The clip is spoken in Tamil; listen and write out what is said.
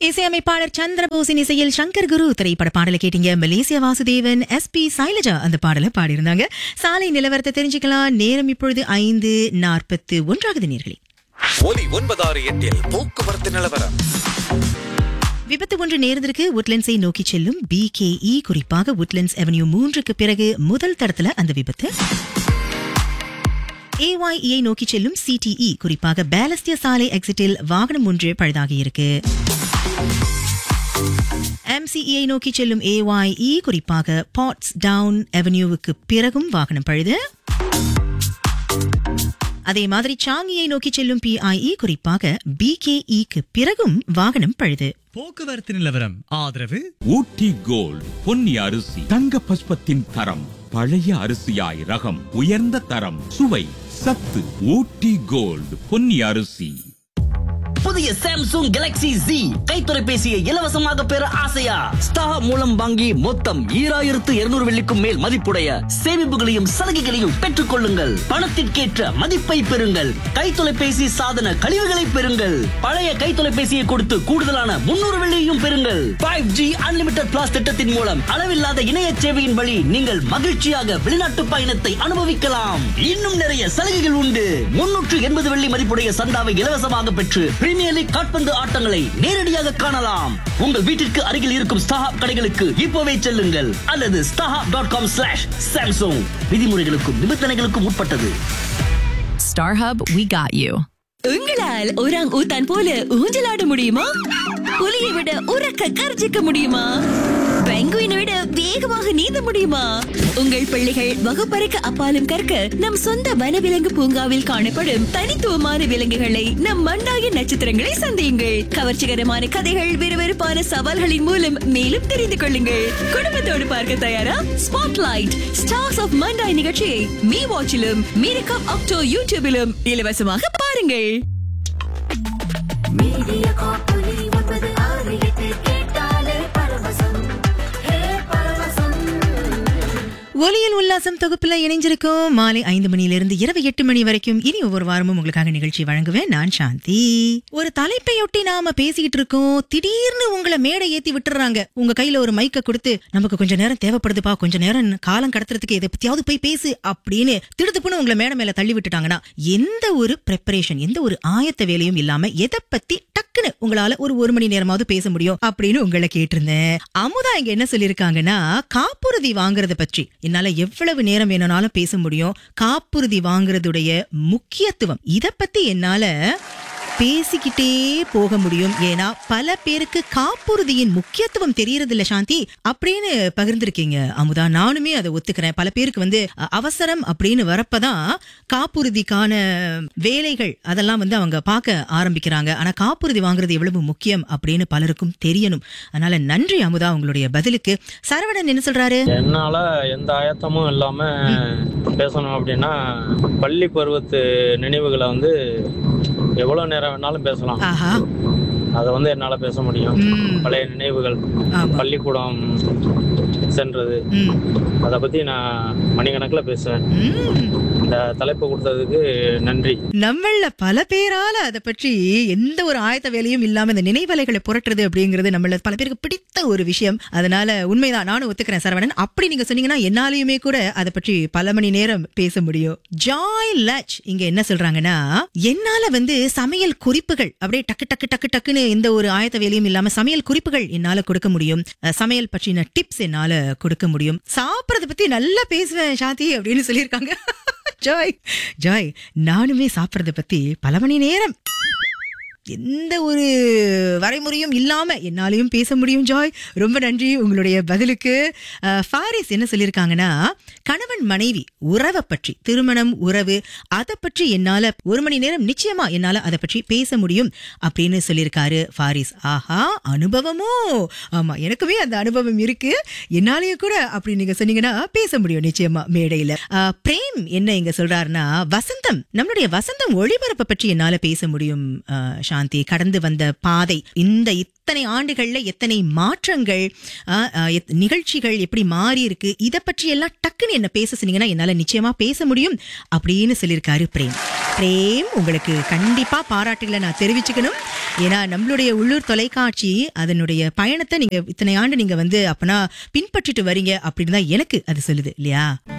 இசையமைப்பாளர் சந்திரபோஸின் இசையில் சங்கர் குரு திரைப்பட பாடலை கேட்டீங்க Malaysia Vasudevan S P Sailaja அந்த பாடலை பாடியிருந்தாங்க சாலை நிலவரத்தை தெரிஞ்சுக்கலாம் நேரம் இப்பொழுது ஐந்து நாற்பத்து ஒன்றாகுது நேர்களே ஒலி ஒன்பதாறு எட்டில் போக்குவரத்து நிலவரம் விபத்து ஒன்று நேர்ந்திருக்கு உட்லண்ட்ஸை நோக்கி செல்லும் பிகேஇ குறிப்பாக உட்லண்ட்ஸ் அவென்யூ மூன்றுக்கு பிறகு முதல் தடத்துல அந்த விபத்து ஏஒய்இயை நோக்கி செல்லும் சிடிஇ குறிப்பாக பேலஸ்டிய சாலை எக்ஸிட்டில் வாகனம் ஒன்று பழுதாகி இருக்கு எம்சிஇயை நோக்கி செல்லும் ஏஒய்இ குறிப்பாக பாட்ஸ் டவுன் அவென்யூவுக்கு பிறகும் வாகனம் பழுது அதே மாதிரி சாங்கியை நோக்கி செல்லும் பிஐஇ குறிப்பாக பிகேஇக்கு பிறகும் வாகனம் பழுது போக்குவரத்து நிலவரம் ஆதரவு ஊட்டி கோல்ட் பொன்னி அரிசி தங்க பஸ்பத்தின் தரம் பழைய அரிசியாய் ரகம் உயர்ந்த தரம் சுவை சத்து ஊட்டி கோல்ட் பொன்னி அரிசி புதிய சாம்சங் கேலக்ஸி Z கைத்தொலைபேசியை இலவசமாக பெற ஆசையா ஸ்டார் மூலம் வாங்கி மொத்தம் ஈராயிரத்து இருநூறு வெள்ளிக்கும் மேல் மதிப்புடைய சேமிப்புகளையும் சலுகைகளையும் பெற்றுக் கொள்ளுங்கள் பணத்திற்கேற்ற மதிப்பை பெறுங்கள் கைத்தொலைபேசி சாதன கழிவுகளை பெறுங்கள் பழைய கைத்தொலைபேசியை கொடுத்து கூடுதலான முன்னூறு வெள்ளியையும் பெறுங்கள் ஃபைவ் ஜி அன்லிமிட்டட் பிளாஸ் திட்டத்தின் மூலம் அளவில்லாத இணைய சேவையின் வழி நீங்கள் மகிழ்ச்சியாக வெளிநாட்டு பயணத்தை அனுபவிக்கலாம் இன்னும் நிறைய சலுகைகள் உண்டு முன்னூற்று எண்பது வெள்ளி மதிப்புடைய சந்தாவை இலவசமாக பெற்று பிரீமியர் லீக் காட்பந்து ஆட்டங்களை நேரடியாக காணலாம் உங்கள் வீட்டிற்கு அருகில் இருக்கும் ஸ்டாஹாப் கடைகளுக்கு இப்போவே செல்லுங்கள் அல்லது StarHub dot com slash Samsung விதிமுறைகளுக்கும் நிபந்தனைகளுக்கும் உட்பட்டது StarHub, we got you. உங்களால் ஒராங் ஊத்தான் போல ஊஞ்சலாட முடியுமா புலியை விட உறக்க கர்ஜிக்க முடியுமா பெங்குயினை விட வேகமாக நீந்த முடியுமா உங்கள் பிள்ளைகள் வகுப்பறைக்கு அப்பாலும் கற்க நம் சொந்த வனவிலங்கு பூங்காவில் காணப்படும் தனித்துவமான விலங்குகளை நம் மண்டாய நட்சத்திரங்களை சந்தியுங்கள் கவர்ச்சிகரமான கதைகள் விறுவிறுப்பான சவால்களின் மூலம் மேலும் தெரிந்து கொள்ளுங்கள் குடும்பத்தோடு பார்க்க தயாரா ஸ்பாட்லைட் ஸ்டார்ஸ் ஆஃப் மண்டாய் நிகழ்ச்சியை மீ வாட்சிலும் மீரகம் அக்டோ யூடியூபிலும் இலவசமாக பாருங்கள் மீடியா காப்பொலி ஒன்பது ஆறு எட்டு கேட்டாலே பரவசம் ஹே பரவசம் ஒலியில் உல்லாசம் தொகுப்புல இணைஞ்சிருக்கோம் மாலை ஐந்து மணியிலிருந்து இரவு எட்டு மணி வரைக்கும் இனி ஒவ்வொரு வாரமும் உங்களுக்காக நிகழ்ச்சி வழங்குவேன் நான் சாந்தி ஒரு தலைப்பையொட்டி நாம பேசிக்கிட்டு இருக்கோம் திடீர்னு உங்களை மேடை ஏத்தி விட்டுறாங்க உங்க கையில ஒரு மைக்க கொடுத்து நமக்கு கொஞ்ச நேரம் தேவைப்படுதுப்பா கொஞ்ச நேரம் காலம் கடத்துறதுக்கு இதை பத்தியாவது போய் பேசு அப்படின்னு திடுதுப்புன்னு உங்களை மேடை மேல தள்ளி விட்டுட்டாங்கன்னா எந்த ஒரு ப்ரெப்பரேஷன் எந்த ஒரு ஆயத்த வேலையும் இல்லாம எதை பத்தி டக்குன்னு உங்களால ஒரு ஒரு மணி நேரமாவது பேச முடியும் அப்படின்னு உங்களை கேட்டிருந்தேன் அமுதா இங்க என்ன சொல்லிருக்காங்கன்னா காப்புறுதி வாங்குறத பற்றி என்னால எவ்வளவு நேரம் வேணும்னாலும் பேச முடியும் காப்புறுதி வாங்குறதுடைய முக்கியத்துவம் இத பத்தி என்னால பேசிக்கிட்டே போக முடியும் ஏன்னா பல பேருக்கு காப்புறுதியின் முக்கியத்துவம் தெரியறது இல்ல சாந்தி அப்படின்னு பகிர்ந்திருக்கீங்க அமுதா நானுமே அதை ஒத்துக்கிறேன் பல பேருக்கு வந்து அ, அவசரம் அப்படின்னு வரப்பதான் காப்புறுதிக்கான வேலைகள் அதெல்லாம் வந்து அவங்க பார்க்க ஆரம்பிக்கிறாங்க ஆனா காப்புறுதி வாங்குறது எவ்வளவு முக்கியம் அப்படின்னு பலருக்கும் தெரியணும் அதனால நன்றி அமுதா உங்களுடைய பதிலுக்கு சரவணன் என்ன சொல்றாரு என்னால எந்த ஆயத்தமும் இல்லாம பேசணும் அப்படின்னா பள்ளி பருவத்து நினைவுகளை வந்து எவ்வளவு நேரம் வேணாலும் பேசலாம் ஆஹா அதை வந்து என்னால பேச முடியும் ம். பழைய நினைவுகள் ஆமா. பள்ளிக்கூடம் சென்றது ம். அதை பத்தி நான் மணிக்கணக்கில் பேசுவேன் ம். இந்த தலைப்பு கொடுத்ததுக்கு நன்றி நம்மள பல பேரால அதை பற்றி எந்த ஒரு ஆயத்த வேலையும் இல்லாம இந்த நினைவலைகளை புரட்டுறது அப்படிங்கிறது நம்மள பல பேருக்கு பிடித்த ஒரு விஷயம் அதனால உண்மைதான் நானும் ஒத்துக்கிறேன் சரவணன் அப்படி நீங்க சொன்னீங்கன்னா என்னாலையுமே கூட அதை பற்றி பல மணி நேரம் பேச முடியும் ஜாய் லச் இங்க என்ன சொல்றாங்கன்னா என்னால வந்து சமையல் குறிப்புகள் அப்படியே டக்கு டக்கு டக்கு டக்குன்னு எந்த ஒரு ஆயத்த வேலையும் இல்லாம சமையல் குறிப்புகள் என்னால கொடுக்க முடியும் அஹ், சமையல் பற்றின டிப்ஸ் என்னால கொடுக்க முடியும் சாப்பிடறத பத்தி நல்லா பேசுவேன் சாந்தி அப்படின்னு சொல்லியிருக்காங்க ஜாய் ஜாய் நானுமே சாப்பிட்றத பத்தி பல மணி நேரம் எந்த ஒரு வரைமுறையும் இல்லாம என்னாலையும் பேச முடியும் ஜாய் ரொம்ப நன்றி உங்களுடைய பதிலுக்கு அஹ், ஃபாரிஸ் என்ன சொல்லியிருக்காங்கன்னா கணவன் மனைவி உறவை பற்றி திருமணம் உறவு அதை பற்றி என்னால ஒரு மணி நேரம் நிச்சயமா என்னால அதை பற்றி பேச முடியும் அப்படின்னு சொல்லியிருக்காரு ஃபாரிஸ் ஆஹா அனுபவமோ ஆமா எனக்குமே அந்த அனுபவம் இருக்கு என்னாலேயும் கூட அப்படி நீங்க சொன்னீங்கன்னா பேச முடியும் நிச்சயமா மேடையில அஹ், பிரேம் என்ன இங்க சொல்றாருன்னா வசந்தம் நம்மளுடைய வசந்தம் ஒளிபரப்பை பற்றி என்னால பேச முடியும் அஹ், சாந்தி கடந்து வந்த பாதை இந்த இத்தனை ஆண்டுகள்ல எத்தனை மாற்றங்கள் அஹ், அஹ், எத்- நிகழ்ச்சிகள் எப்படி மாறி இருக்கு இத பற்றி எல்லாம் டக்குன்னு என்ன பேச சொன்னீங்கன்னா என்னால நிச்சயமா பேச முடியும் அப்படின்னு சொல்லியிருக்காரு பிரேம் பிரேம் உங்களுக்கு கண்டிப்பா பாராட்டுகளை நான் தெரிவிச்சுக்கணும் ஏன்னா நம்மளுடைய உள்ளூர் தொலைக்காட்சி அதனுடைய பயணத்தை நீங்க இத்தனை ஆண்டு நீங்க வந்து அப்பனா பின்பற்றிட்டு வரீங்க அப்படின்னு தான் எனக்கு அது சொல்லுது இல்லையா